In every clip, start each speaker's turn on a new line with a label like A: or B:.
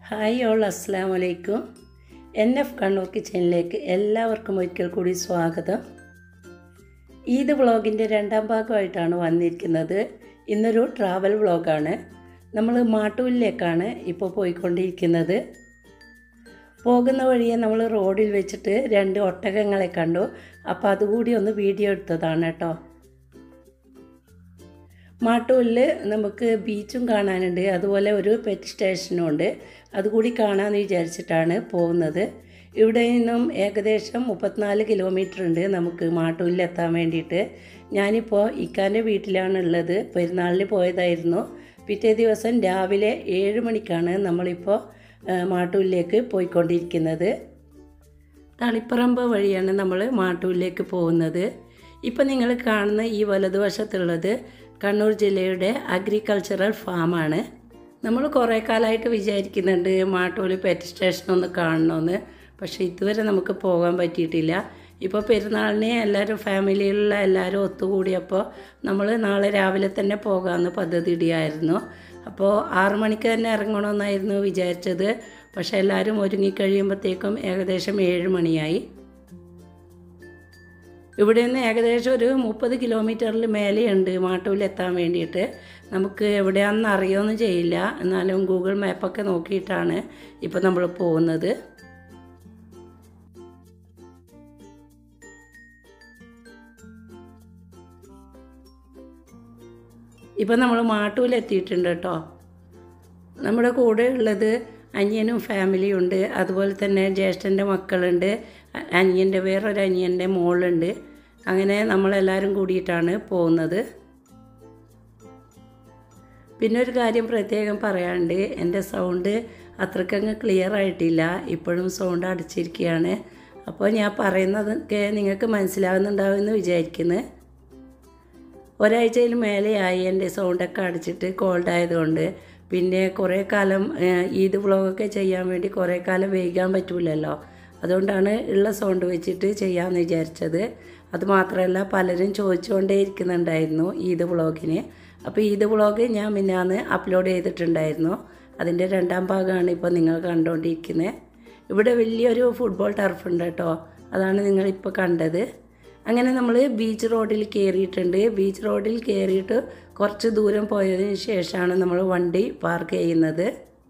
A: hi all അസ്സാം വലൈക്കും N F Kannur കിച്ചണിലേക്ക് എല്ലാവർക്കും ഒരിക്കൽ കൂടി സ്വാഗതം ഈദ് വ്ളോഗിൻ്റെ രണ്ടാം ഭാഗമായിട്ടാണ് വന്നിരിക്കുന്നത് ഇന്നൊരു ട്രാവൽ വ്ളോഗാണ് നമ്മൾ മാട്ടൂലിലേക്കാണ് ഇപ്പോൾ പോയിക്കൊണ്ടിരിക്കുന്നത് പോകുന്ന വഴിയെ നമ്മൾ റോഡിൽ വെച്ചിട്ട് രണ്ട് ഒട്ടകങ്ങളെ കണ്ടു അപ്പോൾ അതുകൂടി ഒന്ന് വീഡിയോ എടുത്തതാണ് കേട്ടോ മാട്ടൂലിൽ നമുക്ക് ബീച്ചും കാണാനുണ്ട് അതുപോലെ ഒരു പെറ്റ് സ്റ്റേഷനും ഉണ്ട് അതുകൂടി കാണാമെന്ന് വിചാരിച്ചിട്ടാണ് പോകുന്നത് ഇവിടെ നിന്നും ഏകദേശം മുപ്പത്തിനാല് കിലോമീറ്റർ ഉണ്ട് നമുക്ക് മാട്ടൂലിൽ എത്താൻ വേണ്ടിയിട്ട് ഞാനിപ്പോൾ ഇക്കാൻ്റെ വീട്ടിലാണ് ഉള്ളത് പെരുന്നാളിന് പോയതായിരുന്നു പിറ്റേ ദിവസം രാവിലെ ഏഴ് മണിക്കാണ് നമ്മളിപ്പോൾ മാട്ടൂലിലേക്ക് പോയിക്കൊണ്ടിരിക്കുന്നത് തളിപ്പറമ്പ് വഴിയാണ് നമ്മൾ മാട്ടൂലിലേക്ക് പോകുന്നത് ഇപ്പം നിങ്ങൾ കാണുന്ന ഈ വലതുവശത്തുള്ളത് കണ്ണൂർ ജില്ലയുടെ അഗ്രികൾച്ചറൽ ഫാമാണ് നമ്മൾ കുറേ കാലമായിട്ട് വിചാരിക്കുന്നുണ്ട് മാട്ടൂല് പെറ്റ് സ്റ്റേഷൻ ഒന്ന് കാണണമെന്ന് പക്ഷേ ഇതുവരെ നമുക്ക് പോകാൻ പറ്റിയിട്ടില്ല ഇപ്പോൾ പെരുന്നാളിനെ എല്ലാവരും ഫാമിലിയിലുള്ള എല്ലാവരും ഒത്തുകൂടിയപ്പോൾ നമ്മൾ നാളെ രാവിലെ തന്നെ പോകാമെന്ന് പദ്ധതി ഇടിയായിരുന്നു അപ്പോൾ ആറു മണിക്ക് തന്നെ ഇറങ്ങണമെന്നായിരുന്നു വിചാരിച്ചത് പക്ഷേ എല്ലാവരും ഒരുങ്ങിക്കഴിയുമ്പോഴത്തേക്കും ഏകദേശം ഏഴ് മണിയായി ഇവിടെ നിന്ന് ഏകദേശം ഒരു മുപ്പത് കിലോമീറ്ററിൽ മേലെയുണ്ട് മാട്ടൂലെത്താൻ വേണ്ടിയിട്ട് നമുക്ക് എവിടെയാണെന്ന് അറിയുമൊന്നും ചെയ്യില്ല എന്നാലും ഗൂഗിൾ മാപ്പൊക്കെ നോക്കിയിട്ടാണ് ഇപ്പോൾ നമ്മൾ പോകുന്നത് ഇപ്പം നമ്മൾ മാട്ടൂലെത്തിയിട്ടുണ്ട് കേട്ടോ നമ്മുടെ കൂടെ ഉള്ളത് അനിയനും ഫാമിലിയും ഉണ്ട് അതുപോലെ തന്നെ ജ്യേഷ്ഠൻ്റെ മക്കളുണ്ട് അനിയൻ്റെ വേറൊരു അനിയൻ്റെ മോളുണ്ട് അങ്ങനെ നമ്മളെല്ലാവരും കൂടിയിട്ടാണ് പോകുന്നത് പിന്നെ ഒരു കാര്യം പ്രത്യേകം പറയാണ്ട് എൻ്റെ സൗണ്ട് അത്രക്കങ്ങ് ക്ലിയർ ആയിട്ടില്ല ഇപ്പോഴും സൗണ്ട് അടച്ചിരിക്കുകയാണ് അപ്പോൾ ഞാൻ പറയുന്നതൊക്കെ നിങ്ങൾക്ക് മനസ്സിലാവുന്നുണ്ടാവുമെന്ന് വിചാരിക്കുന്നു ഒരാഴ്ചയിൽ മേലെയായി എൻ്റെ സൗണ്ടൊക്കെ അടച്ചിട്ട് കോൾഡ് ആയതുകൊണ്ട് പിന്നെ കുറേ കാലം ഈദ് വ്ളോഗൊക്കെ ചെയ്യാൻ വേണ്ടി കുറേ കാലം വൈകാൻ പറ്റില്ലല്ലോ അതുകൊണ്ടാണ് ഉള്ള സൗണ്ട് വെച്ചിട്ട് ചെയ്യാമെന്ന് വിചാരിച്ചത് അതുമാത്രമല്ല പലരും ചോദിച്ചുകൊണ്ടേ ഇരിക്കുന്നുണ്ടായിരുന്നു ഈദ് വ്ളോഗിന് അപ്പോൾ ഈദ് വ്ളോഗ് ഞാൻ മിന്നാന്ന് അപ്ലോഡ് ചെയ്തിട്ടുണ്ടായിരുന്നു അതിൻ്റെ രണ്ടാം ഭാഗമാണ് ഇപ്പോൾ നിങ്ങൾ കണ്ടുകൊണ്ടിരിക്കുന്നത് ഇവിടെ വലിയൊരു ഫുട്ബോൾ ടർഫ് ഉണ്ട് കേട്ടോ അതാണ് നിങ്ങളിപ്പോൾ കണ്ടത് അങ്ങനെ നമ്മൾ ബീച്ച് റോഡിൽ കയറിയിട്ടുണ്ട് ബീച്ച് റോഡിൽ കയറിയിട്ട് കുറച്ച് ദൂരം പോയതിന് ശേഷമാണ് നമ്മൾ വണ്ടി പാർക്ക് ചെയ്യുന്നത്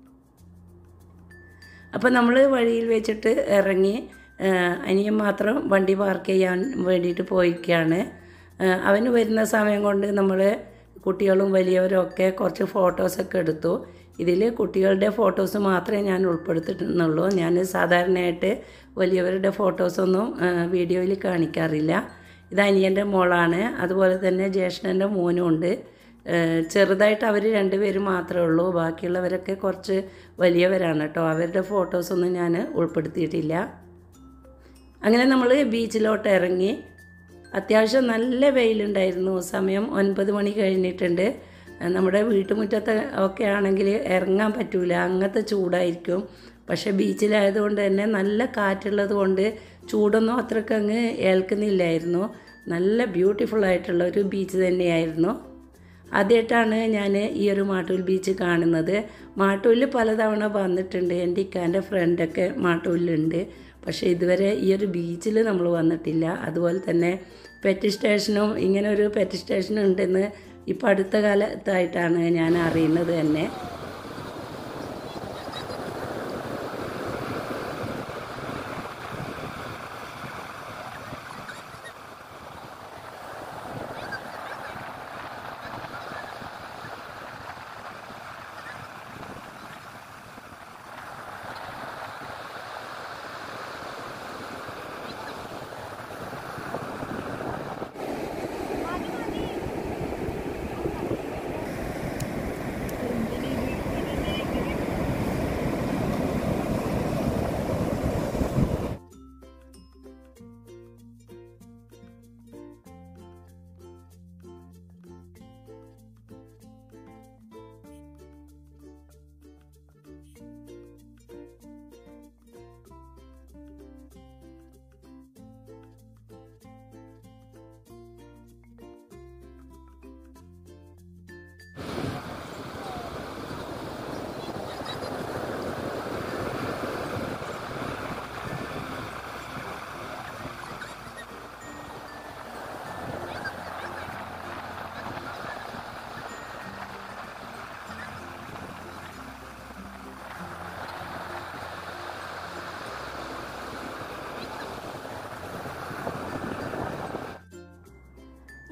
A: അപ്പോൾ നമ്മൾ വഴിയിൽ വെച്ചിട്ട് ഇറങ്ങി അനിയൻ മാത്രം വണ്ടി പാർക്ക് ചെയ്യാൻ വേണ്ടിയിട്ട് പോയിക്കുകയാണ് അവന് വരുന്ന സമയം കൊണ്ട് നമ്മൾ കുട്ടികളും വലിയവരും ഒക്കെ കുറച്ച് ഫോട്ടോസൊക്കെ എടുത്തു ഇതിൽ കുട്ടികളുടെ ഫോട്ടോസ് മാത്രമേ ഞാൻ ഉൾപ്പെടുത്തിട്ടുന്നുള്ളൂ ഞാൻ സാധാരണയായിട്ട് വലിയവരുടെ ഫോട്ടോസൊന്നും വീഡിയോയിൽ കാണിക്കാറില്ല ഇത് അനിയൻ്റെ മോളാണ് അതുപോലെ തന്നെ ജ്യേഷ്ഠൻ്റെ മോനും ഉണ്ട് ചെറുതായിട്ട് അവർ രണ്ടുപേരും മാത്രമേ ഉള്ളൂ ബാക്കിയുള്ളവരൊക്കെ കുറച്ച് വലിയവരാണ് കേട്ടോ അവരുടെ ഫോട്ടോസൊന്നും ഞാൻ ഉൾപ്പെടുത്തിയിട്ടില്ല അങ്ങനെ നമ്മൾ ബീച്ചിലോട്ട് ഇറങ്ങി അത്യാവശ്യം നല്ല വെയിലുണ്ടായിരുന്നു സമയം ഒൻപത് മണി കഴിഞ്ഞിട്ടുണ്ട് നമ്മുടെ വീട്ടുമുറ്റത്ത് ഒക്കെ ആണെങ്കിൽ ഇറങ്ങാൻ പറ്റൂല അങ്ങനത്തെ ചൂടായിരിക്കും പക്ഷേ ബീച്ചിലായതുകൊണ്ട് തന്നെ നല്ല കാറ്റുള്ളത് കൊണ്ട് ചൂടൊന്നും അത്രയ്ക്ക് അങ്ങ് ഏൽക്കുന്നില്ലായിരുന്നു നല്ല ബ്യൂട്ടിഫുൾ ആയിട്ടുള്ള ഒരു ബീച്ച് തന്നെയായിരുന്നു ആദ്യമായിട്ടാണ് ഞാൻ ഈ ഒരു മാട്ടൂൽ ബീച്ച് കാണുന്നത് മാട്ടൂലിൽ പലതവണ വന്നിട്ടുണ്ട് എൻ്റെ ഇക്കാൻ്റെ ഫ്രണ്ടൊക്കെ മാട്ടൂലിലുണ്ട് പക്ഷേ ഇതുവരെ ഈ ഒരു ബീച്ചിൽ നമ്മൾ വന്നിട്ടില്ല അതുപോലെ തന്നെ പെറ്റ് സ്റ്റേഷനും ഇങ്ങനെ ഒരു പെറ്റ് സ്റ്റേഷൻ ഉണ്ടെന്ന് ഇപ്പോൾ അടുത്ത കാലത്തായിട്ടാണ് ഞാൻ അറിയുന്നത് തന്നെ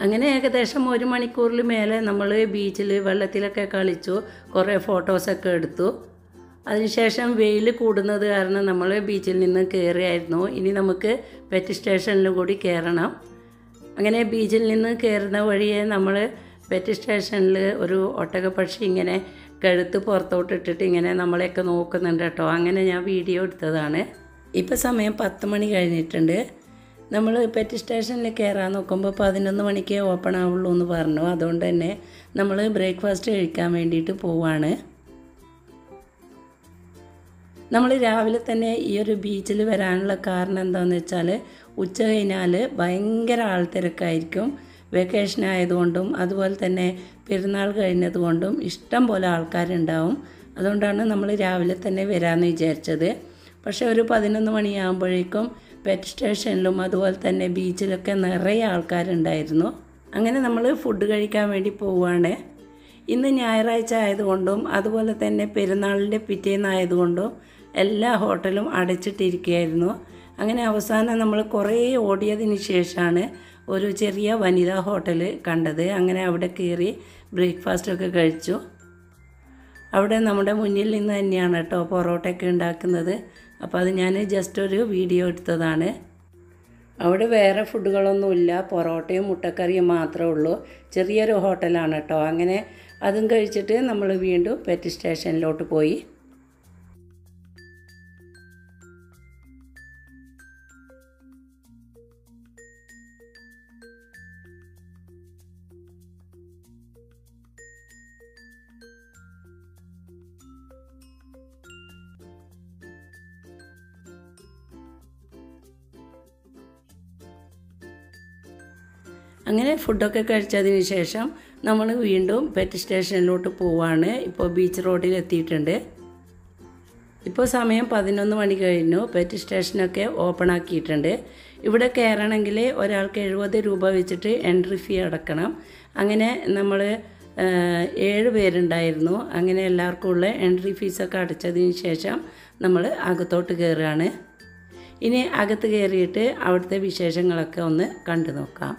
A: അങ്ങനെ ഏകദേശം ഒരു മണിക്കൂറിൽ മേലെ നമ്മൾ ബീച്ചിൽ വെള്ളത്തിലൊക്കെ കളിച്ചു കുറേ ഫോട്ടോസൊക്കെ എടുത്തു അതിനുശേഷം വെയിൽ കൂടുന്നത് കാരണം നമ്മൾ ബീച്ചിൽ നിന്ന് കയറിയായിരുന്നു ഇനി നമുക്ക് പെറ്റ് സ്റ്റേഷനിലും കൂടി കയറണം അങ്ങനെ ബീച്ചിൽ നിന്ന് കയറുന്ന വഴിയെ നമ്മൾ പെറ്റ് സ്റ്റേഷനിൽ ഒരു ഒട്ടകപ്പക്ഷി ഇങ്ങനെ കഴുത്ത് പുറത്തോട്ട് ഇട്ടിട്ട് ഇങ്ങനെ നമ്മളെയൊക്കെ നോക്കുന്നുണ്ട് കേട്ടോ അങ്ങനെ ഞാൻ വീഡിയോ എടുത്തതാണ് ഇപ്പോൾ സമയം പത്ത് മണി കഴിഞ്ഞിട്ടുണ്ട് നമ്മൾ പെറ്റ് സ്റ്റേഷനിൽ കയറാൻ നോക്കുമ്പോൾ പതിനൊന്ന് മണിക്കേ ഓപ്പൺ ആവുള്ളൂ എന്ന് പറഞ്ഞു അതുകൊണ്ട് തന്നെ നമ്മൾ ബ്രേക്ക്ഫാസ്റ്റ് കഴിക്കാൻ വേണ്ടിയിട്ട് പോവാണ് നമ്മൾ രാവിലെ തന്നെ ഈ ഒരു ബീച്ചിൽ വരാനുള്ള കാരണം എന്താണെന്ന് വെച്ചാൽ ഉച്ച കഴിഞ്ഞാൽ ഭയങ്കര ആൾത്തിരക്കായിരിക്കും വെക്കേഷൻ ആയതുകൊണ്ടും അതുപോലെ തന്നെ പെരുന്നാൾ കഴിഞ്ഞതുകൊണ്ടും ഇഷ്ടം പോലെ ആൾക്കാരുണ്ടാവും അതുകൊണ്ടാണ് നമ്മൾ രാവിലെ തന്നെ വരാമെന്ന് വിചാരിച്ചത് പക്ഷേ ഒരു പതിനൊന്ന് മണിയാകുമ്പോഴേക്കും പെറ്റ് സ്റ്റേഷനിലും അതുപോലെ തന്നെ ബീച്ചിലൊക്കെ നിറയെ ആൾക്കാരുണ്ടായിരുന്നു അങ്ങനെ നമ്മൾ ഫുഡ് കഴിക്കാൻ വേണ്ടി പോവുകയാണ് ഇന്ന് ഞായറാഴ്ച ആയതുകൊണ്ടും അതുപോലെ തന്നെ പെരുന്നാളിൻ്റെ പിറ്റേന്നായതുകൊണ്ടും എല്ലാ ഹോട്ടലും അടച്ചിട്ടിരിക്കുകയായിരുന്നു അങ്ങനെ അവസാനം നമ്മൾ കുറേ ഓടിയതിന് ശേഷമാണ് ഒരു ചെറിയ വനിതാ ഹോട്ടൽ കണ്ടത് അങ്ങനെ അവിടെ കയറി ബ്രേക്ക്ഫാസ്റ്റൊക്കെ കഴിച്ചു അവിടെ നമ്മുടെ മുന്നിൽ നിന്ന് തന്നെയാണ് കേട്ടോ പൊറോട്ടയൊക്കെ ഉണ്ടാക്കുന്നത് അപ്പോൾ അത് ഞാൻ ജസ്റ്റ് ഒരു വീഡിയോ എടുത്തതാണ് അവിടെ വേറെ ഫുഡുകളൊന്നുമില്ല പൊറോട്ടയും മുട്ടക്കറിയും മാത്രമേ ഉള്ളൂ ചെറിയൊരു ഹോട്ടലാണ് കേട്ടോ അങ്ങനെ അതും കഴിച്ചിട്ട് നമ്മൾ വീണ്ടും പെറ്റ് സ്റ്റേഷനിലോട്ട് പോയി അങ്ങനെ ഫുഡൊക്കെ കഴിച്ചതിന് ശേഷം നമ്മൾ വീണ്ടും പെറ്റ് സ്റ്റേഷനിലോട്ട് പോവാണ് ഇപ്പോൾ ബീച്ച് റോഡിൽ എത്തിയിട്ടുണ്ട് ഇപ്പോൾ സമയം പതിനൊന്ന് മണി കഴിഞ്ഞു പെറ്റ് സ്റ്റേഷനൊക്കെ ഓപ്പൺ ആക്കിയിട്ടുണ്ട് ഇവിടെ കയറണമെങ്കിൽ ഒരാൾക്ക് എഴുപത് രൂപ വെച്ചിട്ട് എൻട്രി ഫീ അടക്കണം അങ്ങനെ നമ്മൾ ഏഴ് പേരുണ്ടായിരുന്നു അങ്ങനെ എല്ലാവർക്കും ഉള്ള എൻട്രി ഫീസൊക്കെ അടച്ചതിന് ശേഷം നമ്മൾ അകത്തോട്ട് കയറുകയാണ് ഇനി അകത്ത് കയറിയിട്ട് അവിടുത്തെ വിശേഷങ്ങളൊക്കെ ഒന്ന് കണ്ടു നോക്കാം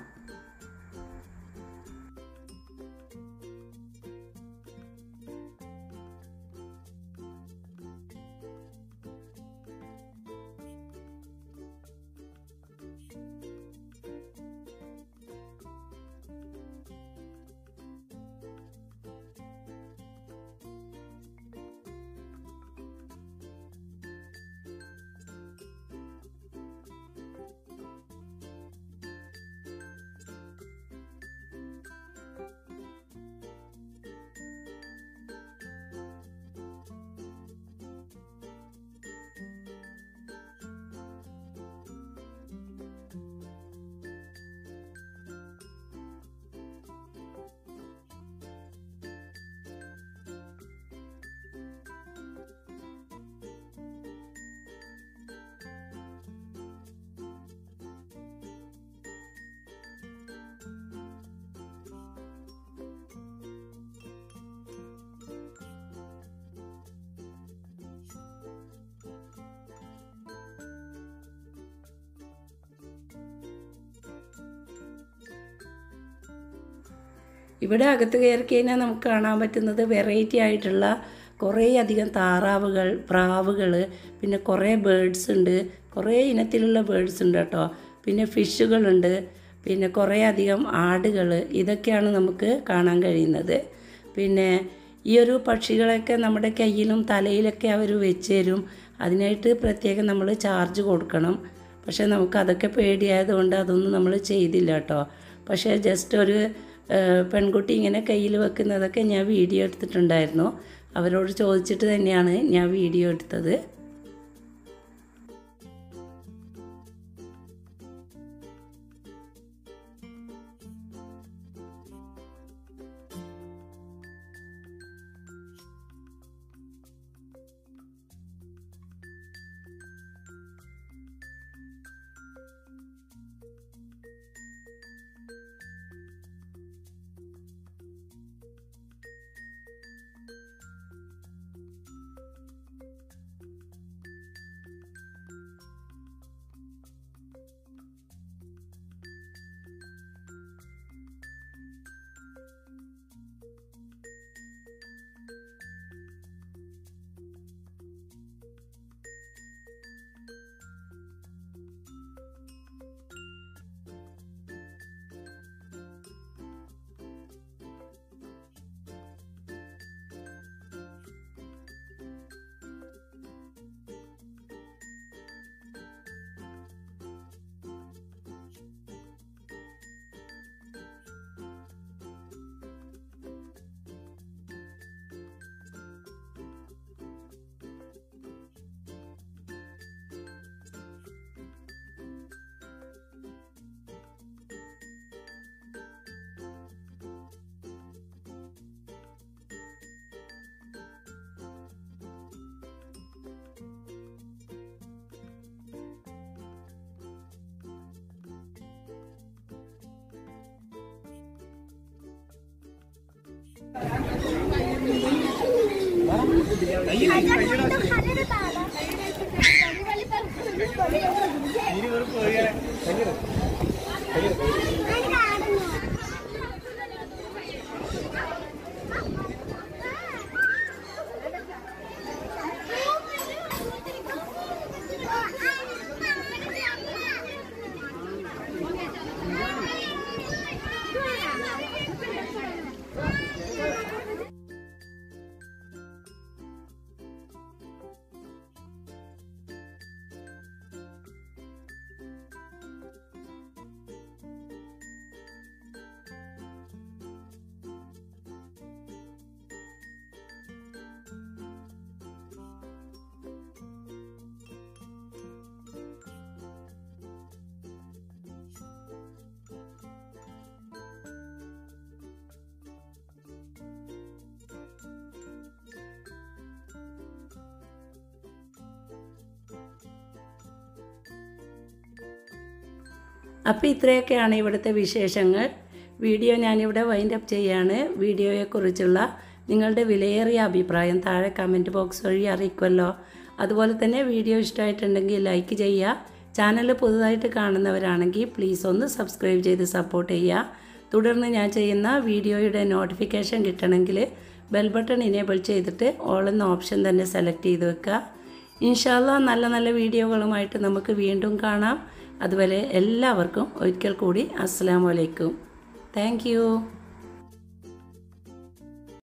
A: ഇവിടെ അകത്ത് കയറി കഴിഞ്ഞാൽ നമുക്ക് കാണാൻ പറ്റുന്നത് വെറൈറ്റി ആയിട്ടുള്ള കുറേ അധികം താറാവുകൾ പ്രാവുകൾ പിന്നെ കുറേ ബേഡ്സ് ഉണ്ട് കുറേ ഇനത്തിലുള്ള ബേഡ്സ് ഉണ്ട് കേട്ടോ പിന്നെ ഫിഷുകളുണ്ട് പിന്നെ കുറേ അധികം ആടുകൾ ഇതൊക്കെയാണ് നമുക്ക് കാണാൻ കഴിയുന്നത് പിന്നെ ഈ ഒരു പക്ഷികളൊക്കെ നമ്മുടെ കയ്യിലും തലയിലൊക്കെ അവർ വെച്ച് തരും അതിനായിട്ട് പ്രത്യേകം നമ്മൾ ചാർജ് കൊടുക്കണം പക്ഷേ നമുക്ക് അതൊക്കെ പേടിയായതുകൊണ്ട് അതൊന്നും നമ്മൾ ചെയ്തില്ല കേട്ടോ പക്ഷേ ജസ്റ്റ് ഒരു ഏഹ്, പെൺകുട്ടി ഇങ്ങനെ കയ്യിൽ വെക്കുന്നതൊക്കെ ഞാൻ വീഡിയോ എടുത്തിട്ടുണ്ടായിരുന്നു അവരോട് ചോദിച്ചിട്ട് തന്നെയാണ് ഞാൻ വീഡിയോ എടുത്തത് അപ്പോൾ ഇത്രയൊക്കെയാണ് ഇവിടുത്തെ വിശേഷങ്ങൾ വീഡിയോ ഞാനിവിടെ വൈൻഡ് അപ്പ് ചെയ്യാണ് വീഡിയോയെക്കുറിച്ചുള്ള നിങ്ങളുടെ വിലയേറിയ അഭിപ്രായം താഴെ കമൻറ്റ് ബോക്സ് വഴി അറിയിക്കുമല്ലോ അതുപോലെ തന്നെ വീഡിയോ ഇഷ്ടമായിട്ടുണ്ടെങ്കിൽ ലൈക്ക് ചെയ്യുക ചാനൽ പുതുതായിട്ട് കാണുന്നവരാണെങ്കിൽ പ്ലീസ് ഒന്ന് സബ്സ്ക്രൈബ് ചെയ്ത് സപ്പോർട്ട് ചെയ്യുക തുടർന്ന് ഞാൻ ചെയ്യുന്ന വീഡിയോയുടെ നോട്ടിഫിക്കേഷൻ കിട്ടണമെങ്കിൽ ബെൽ ബട്ടൺ ഇനേബിൾ ചെയ്തിട്ട് ഓൾ എന്ന ഓപ്ഷൻ തന്നെ സെലക്ട് ചെയ്ത് വെക്കുക ഇൻഷാല്ല നല്ല നല്ല വീഡിയോകളുമായിട്ട് നമുക്ക് വീണ്ടും കാണാം അതുവരെ എല്ലാവർക്കും ഒരിക്കൽ കൂടി അസ്സാം വലൈക്കും താങ്ക്